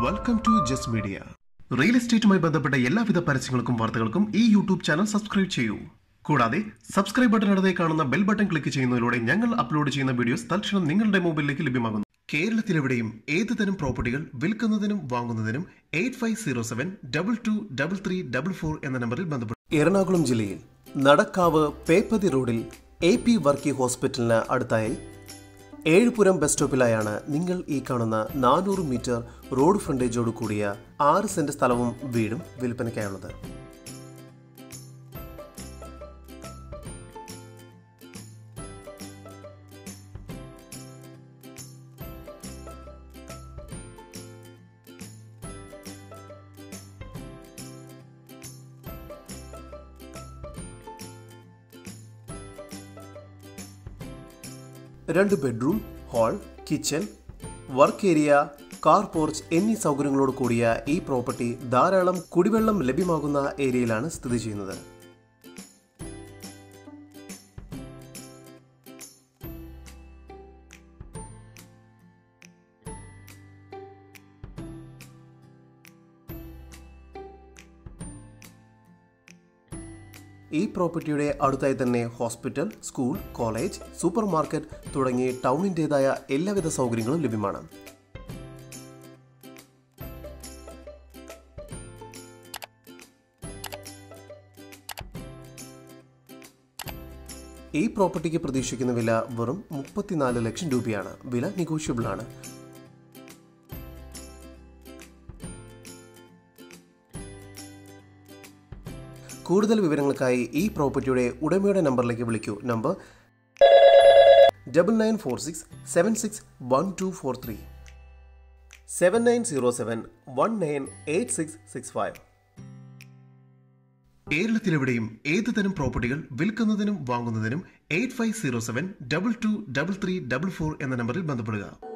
welcome to just media real എസ്റ്റേറ്റുമായി ബന്ധപ്പെട്ട എല്ലാവിധ പരസ്യങ്ങൾക്കും വാർത്തകൾക്കും ഈ യൂട്യൂബ് ചാനൽ സബ്സ്ക്രൈബ് ചെയ്യൂ കൂടാതെ സബ്സ്ക്രൈബ് ബട്ടൺ അടുത്തേ കാണുന്ന ബെൽ ബട്ടൺ ക്ലിക്ക് ചെയ്യുന്നതിലൂടെ ഞങ്ങൾ അപ്ലോഡ് ചെയ്യുന്ന വീഡിയോസ് തൽക്ഷണം നിങ്ങളുടെ മൊബൈലിലേക്ക് ലഭ്യമാകുന്നു കേരളത്തിലെവിടെയും ഏത് തരം പ്രോപ്പർട്ടികൾ വിൽക്കുന്നതിനും വാങ്ങുന്നതിനും eight five zero seven double two double three double four എന്ന നമ്പറിൽ ബന്ധപ്പെടും എറണാകുളം ജില്ലയിൽ നടക്കാവ് പേപ്പതി റോഡിൽ എ പി വർക്കി ഹോസ്പിറ്റലിന് അടുത്തായി ഏഴുപുരം ബസ് സ്റ്റോപ്പിലായാണ് നിങ്ങൾ ഈ കാണുന്ന നാനൂറ് മീറ്റർ റോഡ് ഫ്രണ്ടേജോട് കൂടിയ ആറ് സെന്റ് സ്ഥലവും വീടും വിൽപ്പനയ്ക്കായുള്ളത് രണ്ട് bedroom hall kitchen work area car porch എന്നീ സൗകര്യങ്ങളോട് കൂടിയ ഈ പ്രോപ്പർട്ടി ധാരാളം കുടിവെള്ളം ലഭ്യമാകുന്ന ഏരിയയിലാണ് സ്ഥിതി ചെയ്യുന്നത് ഈ പ്രോപ്പർട്ടിയുടെ അടുത്തായി തന്നെ hospital school college supermarket തുടങ്ങി ടൗണിൻ്റെതായ എല്ലാവിധ സൗകര്യങ്ങളും ലഭ്യമാണ് ഈ പ്രോപ്പർട്ടിക്ക് പ്രതീക്ഷിക്കുന്ന വില വെറും മുപ്പത്തിനാല് ലക്ഷം രൂപയാണ് വില നെഗോഷ്യബിൾ ആണ് കൂടുതൽ വിവരങ്ങൾക്കായി ഈ പ്രോപ്പർട്ടിയുടെ ഉടമയുടെ നമ്പറിലേക്ക് വിളിക്കൂ number double nine four six seven six one two four three seven nine zero seven one nine eight six six five കേരളത്തിലെവിടെയും ഏത് തരം പ്രോപ്പർട്ടികൾ വിൽക്കുന്നതിനും വാങ്ങുന്നതിനും eight five zero seven double two double three double four എന്ന നമ്പറിൽ ബന്ധപ്പെടുക